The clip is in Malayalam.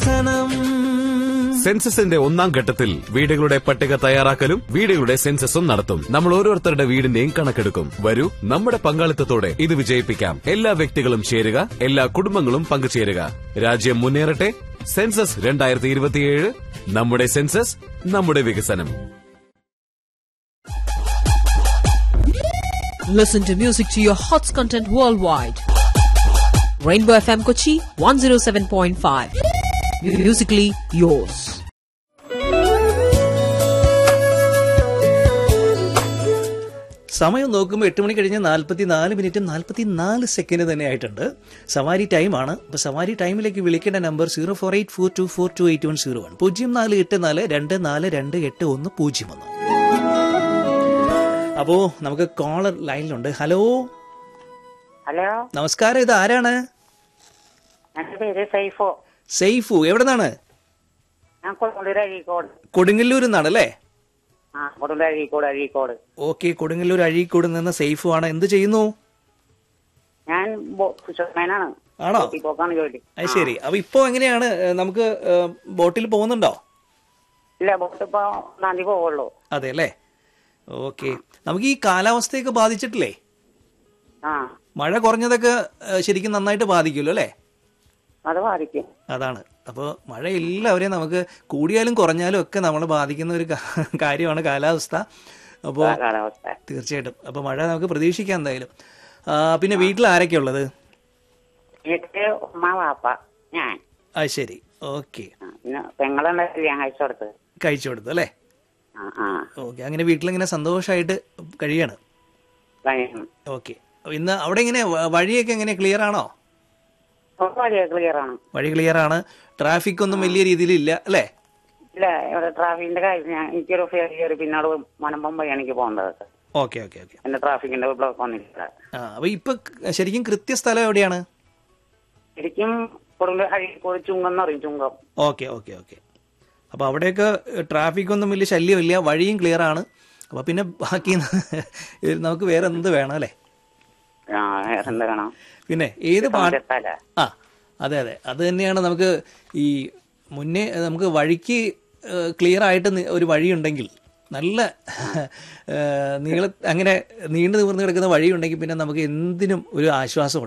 വികസനം സെൻസസിന്റെ ഒന്നാം ഘട്ടത്തിൽ വീടുകളുടെ പട്ടിക തയ്യാറാക്കലും വീടുകളുടെ സെൻസസും നടത്തും നമ്മൾ ഓരോരുത്തരുടെ വീടിന്റെയും കണക്കെടുക്കും വരൂ നമ്മുടെ പങ്കാളിത്തത്തോടെ ഇത് വിജയിപ്പിക്കാം എല്ലാ വ്യക്തികളും ചേരുക എല്ലാ കുടുംബങ്ങളും പങ്കുചേരുക രാജ്യം മുന്നേറട്ടെ സെൻസസ് രണ്ടായിരത്തി ഇരുപത്തിയേഴ് നമ്മുടെ സെൻസസ് നമ്മുടെ വികസനം Listen to music to your hots content worldwide. Rainbow FM Kochi 107.5. Musically yours. സമയം നോക്കുമ്പോൾ എട്ട് മണി കഴിഞ്ഞ് നാൽപ്പത്തി നാല് മിനിറ്റും നാൽപ്പത്തി നാല് സെക്കൻഡ് തന്നെ ആയിട്ടുണ്ട് സവാരി ടൈമാണ് അപ്പോൾ സവാരി ടൈമിലേക്ക് വിളിക്കേണ്ട നമ്പർ zero four eight four two four two eight one zero one പൂജ്യം നാല് എട്ട് നാല് രണ്ട് നാല് രണ്ട് എട്ട് ഒന്ന് പൂജ്യം ഒന്ന് അപ്പോൾ നമുക്ക് കോളർ ലൈനിലുണ്ട് ഹലോ ഹലോ നമസ്കാരം ഇത് ആരാണ് എന്റെ പേര് സൈഫോ സെയ്ഫു എവിടെ നിന്നാണ് ഞാൻ കൊടുങ്ങല്ലൂർ അഴീക്കോട് കൊടുങ്ങല്ലൂർ നിന്നാണ് അല്ലേ ആ കൊടുങ്ങല്ലൂർ അഴീക്കോട് അഴീക്കോട് ഓക്കെ കൊടുങ്ങല്ലൂർ അഴീക്കോട് നിന്ന് സെയ്ഫു ആണ് എന്ത് ചെയ്യുന്നു ഞാൻ ഫിഷർമാനാണ് ആണോ പോക്കാണ് ജോലി അത് ശരി അപ്പൊ ഇപ്പോ എങ്ങനെയാണ് ഏ, നമുക്ക് ഏ, ബോട്ടിൽ പോകുന്നുണ്ടോ ഇല്ല ബോട്ട് ഇപ്പൊ ഒന്നാം തീയതി പോവുള്ളൂ അതെ അല്ലേ ഓക്കെ നമുക്ക് ഈ കാലാവസ്ഥയൊക്കെ ബാധിച്ചിട്ടില്ലേ ആ മഴ കുറഞ്ഞതൊക്കെ ഏ, ശരിക്കും നന്നായിട്ട് ബാധിക്കുമല്ലോ അല്ലേ അത് ബാധിക്കും അതാണ് അപ്പോൾ മഴ എല്ലാവരെയും നമുക്ക് കൂടിയാലും കുറഞ്ഞാലും ഒക്കെ നമ്മളെ ബാധിക്കുന്ന ഒരു കാ- കാര്യമാണ് കാലാവസ്ഥ അപ്പോൾ കാലാവസ്ഥ തീർച്ചയായിട്ടും അപ്പോൾ മഴ നമുക്ക് പ്രതീക്ഷിക്കാം എന്തായാലും ആ, പിന്നെ വീട്ടിൽ ആരൊക്കെയാ ഉള്ളത് വീട്ടില് ഉമ്മ വാപ്പ ഞാൻ അത് ശരി ഓക്കെ ആ, പിന്നെ പെങ്ങളുണ്ട് കല്യാണം കഴിച്ചു കൊടുത്ത് കഴിച്ചു കൊടുത്തു അല്ലേ ആ ആ ഓക്കെ അങ്ങനെ വീട്ടിലിങ്ങനെ സന്തോഷമായിട്ട് കഴിയാണ് കഴിയും. ഓക്കെ ഇന്ന് അവിടെ എങ്ങനെ വ- വഴിയൊക്കെ എങ്ങനെ ക്ലിയർ ആണോ ഇപ്പൊ വലിയ ക്ലിയർ ആണ് വഴി ക്ലിയർ ആണ് ട്രാഫിക് ഒന്നും വലിയ രീതിയിൽ ഇല്ല അല്ലേ ഇല്ല ഇവിടെ ട്രാഫിക്കിന്റെ കാര്യം ഞാൻ എനിക്കൊരു ഫെയർ കയറി പിന്നോട് മനമ്പം വഴി എനിക്ക് പോകേണ്ടത് ഓക്കെ ഓക്കെ ഓക്കെ എന്റെ ട്രാഫിക്കിന്റെ ബ്ലോക്ക് വന്നിട്ടില്ല ആ അപ്പൊ ഇപ്പൊ ക- ശരിക്കും കൃത്യസ്ഥലം എവിടെയാണ് ശരിക്കും കൊടുങ്ങല്ലൂർ അഴീക്കോട് ചുങ്കം എന്ന് പറയും ചുങ്കം ഓക്കെ ഓക്കെ ഓക്കെ അപ്പൊ അവിടെയൊക്കെ ട്രാഫിക് ഒന്നും വലിയ ശല്യമില്ല വഴിയും ക്ലിയർ ആണ് അപ്പൊ പിന്നെ ബാക്കി നമുക്ക് വേറെ എന്ത് വേണം അല്ലേ ആ എന്താ കാണാം പിന്നെ ഏത് പാട്ട് എത്താല ആ അതെ അതെ അത് തന്നെയാണ് നമുക്ക് ഈ മുന്നേ നമുക്ക് വഴിക്ക് ക്ലിയർ ആയിട്ട് നി- ഒരു വഴിയുണ്ടെങ്കിൽ നല്ല നീള അങ്ങനെ നീണ്ടു നിവർന്ന് കിടക്കുന്ന വഴിയുണ്ടെങ്കിൽ പിന്നെ നമുക്ക് എന്തിനും ഒരു ആശ്വാസമുണ്ട്